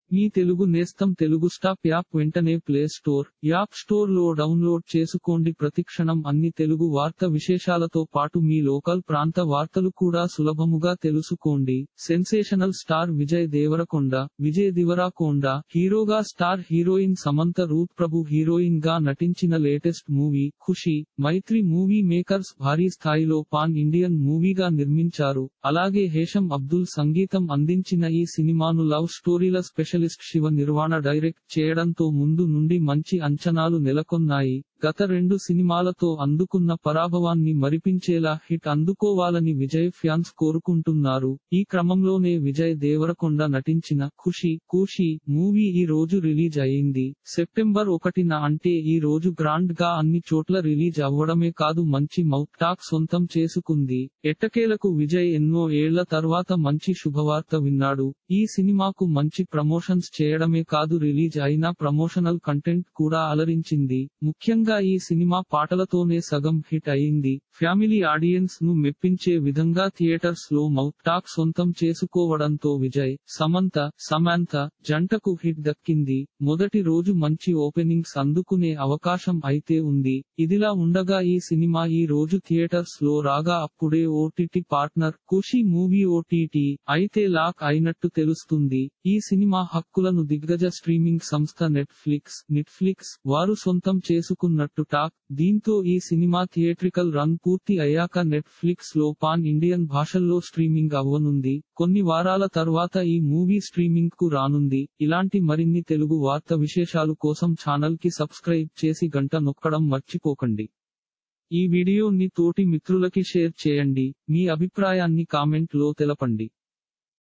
మీ తెలుగు నేస్తం Telugu stop app వెంటనే play store app store లో డౌన్లోడ్ చేసుకోండి ప్రతిక్షణం అన్ని తెలుగు వార్త విశేషాలతో పాటు మీ లోకల్ ప్రాంత వార్తలు కూడా సులభముగా తెలుసుకోండి సెన్సేషనల్ స్టార్ విజయ్ దేవరకొండ విజయ్ దివరాకొండ హీరోగా star heroine Samantha Ruth Prabhu heroine గా నటించిన latest movie Kushi Mythri movie makers భారీ స్థాయిలో పాన్ ఇండియన్ మూవీగా నిర్మించారు అలాగే హేషం అబ్దుల్ సంగీతం అందించిన ఈ సినిమాను లవ్ స్టోరీల స్పెషలిస్ట్ శివ నిర్వాణ డైరెక్ట్ చేయడంతో ముందు నుండి మంచి అంచనాలు నెలకొన్నాయి గత రెండు సినిమాలతో అందుకున్న పరాభవాన్ని మరిపించేలా హిట్ అందుకోవాలని విజయ్ ఫ్యాన్స్ కోరుకుంటున్నారు ఈ క్రమంలోనే విజయ్ దేవరకొండ నటించిన ఖుషి ఖుషి మూవీ ఈ రోజు రిలీజ్ అయింది సెప్టెంబర్ ఒకటిన అంటే ఈ రోజు గ్రాండ్ గా అన్ని చోట్ల రిలీజ్ అవ్వడమే కాదు మంచి మౌత్ టాక్ సొంతం చేసుకుంది ఎట్టకేలకు విజయ్ ఎన్నో ఏళ్ల తర్వాత మంచి శుభవార్త విన్నాడు ఈ సినిమాకు మంచి ప్రమోషన్స్ చేయడమే కాదు రిలీజ్ అయిన ప్రమోషనల్ కంటెంట్ కూడా అలరించింది ముఖ్యంగా ఈ సినిమా పాటలతోనే సగం హిట్ అయింది ఫ్యామిలీ ఆడియన్స్ ను మెప్పించే విధంగా థియేటర్స్ లో మౌత్ టాక్ సొంతం చేసుకోవడంతో విజయ్ సమంత సమాంత జంటకు హిట్ దక్కింది మొదటి రోజు మంచి ఓపెనింగ్స్ అందుకునే అవకాశం అయితే ఉంది ఇదిలా ఉండగా ఈ సినిమా ఈ రోజు థియేటర్స్ లో రాగా అప్పుడే OTT partner Kushi movie OTT అయితే లాక్ అయినట్టు తెలుస్తుంది ఈ సినిమా హక్కులను దిగ్గజ స్ట్రీమింగ్ సంస్థ నెట్ఫ్లిక్స్ నెట్ఫ్లిక్స్ వారు సొంతం చేసుకున్నట్టు టాక్ దీంతో ఈ సినిమా థియేట్రికల్ రన్ పూర్తి అయ్యాక నెట్ఫ్లిక్స్ లో పాన్ ఇండియన్ భాషల్లో స్ట్రీమింగ్ అవ్వనుంది కొన్ని వారాల తర్వాత ఈ మూవీ స్ట్రీమింగ్ కు రానుంది ఇలాంటి మరిన్ని తెలుగు వార్త విశేషాలు కోసం ఛానల్ కి సబ్స్క్రైబ్ చేసి గంట నొక్కడం మర్చిపోకండి ఈ వీడియోని తోటి మిత్రులకి షేర్ చేయండి మీ అభిప్రాయాన్ని కామెంట్ లో తెలపండి